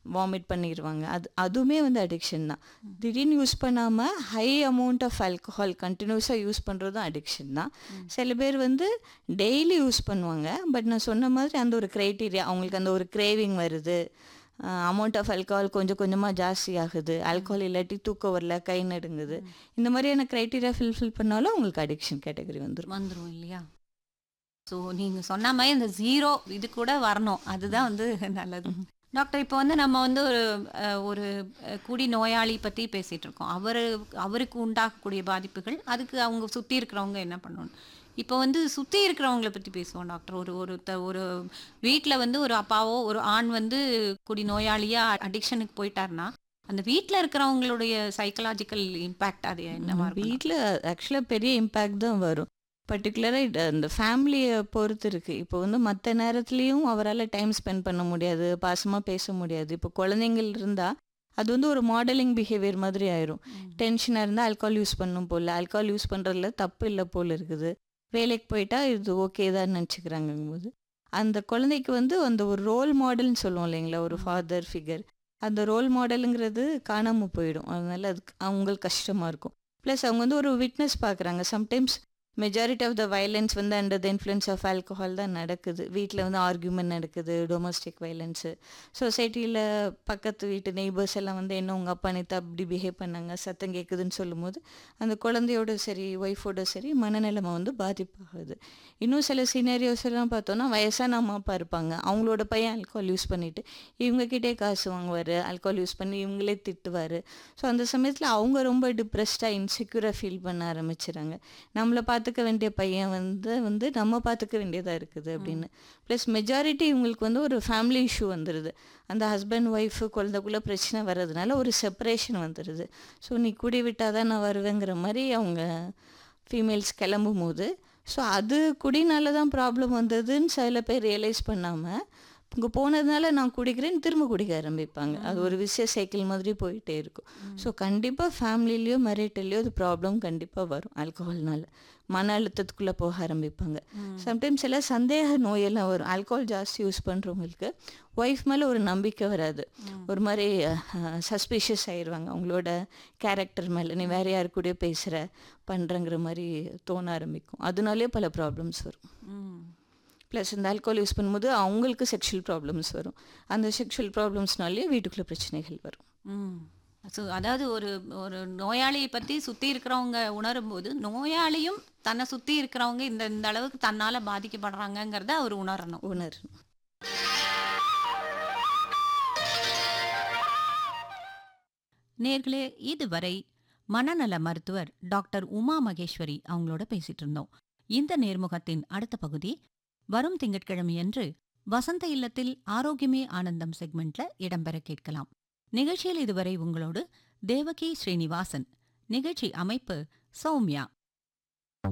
vomit பண்ணிடுவாங்க அது அதுவுமே வந்து அடிக்ஷன் தான் திடீர்னு யூஸ் பண்ணாமல் ஹை அமௌண்ட் ஆஃப் ஆல்கஹால் கண்டினியூஸாக யூஸ் பண்ணுறதும் அடிக்ஷன் தான் சில பேர் வந்து டெய்லி யூஸ் பண்ணுவாங்க பட் நான் சொன்ன மாதிரி அந்த ஒரு க்ரைட்டீரியா அவங்களுக்கு அந்த ஒரு கிரேவிங் வருது அமௌண்ட் ஆஃப் ஆல்கஹால் கொஞ்சம் கொஞ்சமாக ஜாஸ்தி ஆகுது ஆல்கஹால் இல்லாட்டி தூக்கம் வரல கை நடுங்குது இந்த மாதிரியான க்ரைட்டீரியா ஃபில்ஃபில் பண்ணாலும் அவங்களுக்கு அடிக்ஷன் கேட்டகரி வந்துடும் வந்துரும் இல்லையா ஸோ நீங்கள் சொன்ன மாதிரி இந்த ஜீரோ இது கூட வரணும் அதுதான் வந்து நல்லது டாக்டர் இப்போ வந்து நம்ம வந்து ஒரு அஹ், ஒரு அஹ், குடி நோயாளி பற்றி பேசிகிட்டு இருக்கோம் அவர் அவருக்கு உண்டாகக்கூடிய பாதிப்புகள் அதுக்கு அவங்க சுற்றி இருக்கிறவங்க என்ன பண்ணணும் இப்போ வந்து சுற்றி இருக்கிறவங்கள பற்றி பேசுவோம் டாக்டர் ஒரு ஒரு த- ஒரு வீட்டில் வந்து ஒரு அப்பாவோ ஒரு ஆண் வந்து குடி நோயாளியாக அடிக்ஷனுக்கு போயிட்டாருன்னா அந்த வீட்டில் இருக்கிறவங்களுடைய சைக்கலாஜிக்கல் இம்பேக்ட் அது என்னவா இருக்கும் வீட்டில் ஆக்சுவலாக பெரிய இம்பேக்ட் தான் வரும் பர்டிகுலராக அந்த ஃபேமிலியை பொறுத்து இருக்குது இப்போ வந்து மற்ற நேரத்துலேயும் அவரால் டைம் ஸ்பெண்ட் பண்ண முடியாது பாசமாக பேச முடியாது இப்போ குழந்தைங்கள் இருந்தால் அது வந்து ஒரு மாடலிங் பிஹேவியர் மாதிரி ஆயிரும் டென்ஷனாக இருந்தால் ஆல்கஹால் யூஸ் பண்ணும் போல் ஆல்கஹால் யூஸ் பண்ணுறதுல தப்பு இல்லை போல் இருக்குது வேலைக்கு போயிட்டா இது ஓகே தான் நினச்சிக்கிறாங்கும்போது அந்த குழந்தைக்கு வந்து அந்த ஒரு ரோல் மாடல்னு சொல்லுவோம் இல்லைங்களா ஒரு ஃபாதர் ஃபிகர் அந்த ரோல் மாடலுங்கிறது காணாமல் போயிடும் அதனால அது அவங்களுக்கு கஷ்டமாக இருக்கும் ப்ளஸ் அவங்க வந்து ஒரு விட்னஸ் பார்க்குறாங்க sometimes majority of the violence வந்து under the influence of alcohol தான் நடக்குது வீட்டில் வந்து ஆர்கியூமெண்ட் நடக்குது டொமஸ்டிக் வயலன்ஸு சொசைட்டியில் பக்கத்து வீட்டு நெய்பர்ஸ் எல்லாம் வந்து என்ன உங்கள் அப்பா நேற்று அப்படி பிஹேவ் பண்ணாங்க சத்தம் கேட்குதுன்னு சொல்லும்போது அந்த குழந்தையோட சரி ஒய்ஃபோட சரி மனநிலைமை வந்து பாதிப்பாகுது இன்னும் சில சீனரியோஸ் எல்லாம் பார்த்தோன்னா வயசான அம்மா அப்பா இருப்பாங்க அவங்களோட பையன் ஆல்கஹால் யூஸ் பண்ணிட்டு இவங்ககிட்டே காசு வாங்குவார் ஆல்கஹால் யூஸ் பண்ணி இவங்களே திட்டுவார் ஸோ அந்த சமயத்தில் அவங்க ரொம்ப டிப்ரெஸ்டாக இன்செக்யூராக ஃபீல் பண்ண ஆரம்பிச்சிடுறாங்க நம்மளை பார்த்துக்க வேண்டிய பையன் வந்து வந்து நம்ம பார்த்துக்க வேண்டியதாக இருக்குது அப்படின்னு ப்ளஸ் மெஜாரிட்டி இவங்களுக்கு வந்து ஒரு ஃபேமிலி இஷ்யூ வந்துடுது அந்த ஹஸ்பண்ட் ஒய்ஃபு குழந்தைக்குள்ளே பிரச்சனை வர்றதுனால ஒரு செப்பரேஷன் வந்துடுது ஸோ நீ குடி விட்டால் தான் நான் வருவேங்கிற மாதிரி அவங்க ஃபீமேல்ஸ் கிளம்பும் போது ஸோ அது குடினால தான் ப்ராப்ளம் வந்ததுன்னு சில பேர் ரியலைஸ் பண்ணாமல் இங்கே போனதுனால நான் குடிக்கிறேன்னு திரும்ப குடிக்க ஆரம்பிப்பாங்க அது ஒரு விஷய சைக்கிள் மாதிரி போயிட்டே இருக்கும் ஸோ கண்டிப்பாக ஃபேமிலிலேயோ மேரிட்டல்லையோ அது ப்ராப்ளம் கண்டிப்பாக வரும் ஆல்கஹால்னால மன அழுத்தத்துக்குள்ளே போக ஆரம்பிப்பாங்க சம்டைம்ஸ் எல்லாம் சந்தேக நோயெல்லாம் வரும் ஆல்கஹால் ஜாஸ்தி யூஸ் பண்ணுறவங்களுக்கு ஒய்ஃப் மேலே ஒரு நம்பிக்கை வராது ஒரு மாதிரி சஸ்பீஷியஸ் ஆயிடுவாங்க அவங்களோட கேரக்டர் மேலே நீ வேற யாரு கூடயோ பேசுகிற பண்ணுறங்கிற மாதிரி தோண ஆரம்பிக்கும் அதனாலே பல ப்ராப்ளம்ஸ் வரும் ம் ப்ளஸ் இந்த ஆல்கோஹால் யூஸ் பண்ணும்போது அவங்களுக்கு செக்ஷுவல் ப்ராப்ளம்ஸ் வரும் அந்த செக்ஷுவல் ப்ராப்ளம்ஸ்னாலே வீட்டுக்குள்ளே பிரச்சனைகள் வரும் ம் ஸோ அதாவது ஒரு ஒரு நோயாளியை பற்றி சுற்றி இருக்கிறவங்க உணரும்போது நோயாளியும் தன்னை சுற்றி இருக்கிறவங்க இந்த இந்த அளவுக்கு தன்னால் பாதிக்கப்படுறாங்கங்கிறத அவர் உணரணும் உணரணும் நேர்களே இதுவரை மனநல மருத்துவர் டாக்டர் உமா மகேஸ்வரி அவங்களோட பேசிட்டு இருந்தோம் இந்த நேர்முகத்தின் அடுத்த பகுதி வரும் திங்கட்கிழமையன்று வசந்த இல்லத்தில் ஆரோக்கியமே ஆனந்தம் செக்மெண்ட்ல இடம்பெற கேட்கலாம் நிகழ்ச்சியில் இதுவரை உங்களோடு தேவகி ஸ்ரீனிவாசன் நிகழ்ச்சி அமைப்பு சௌமியா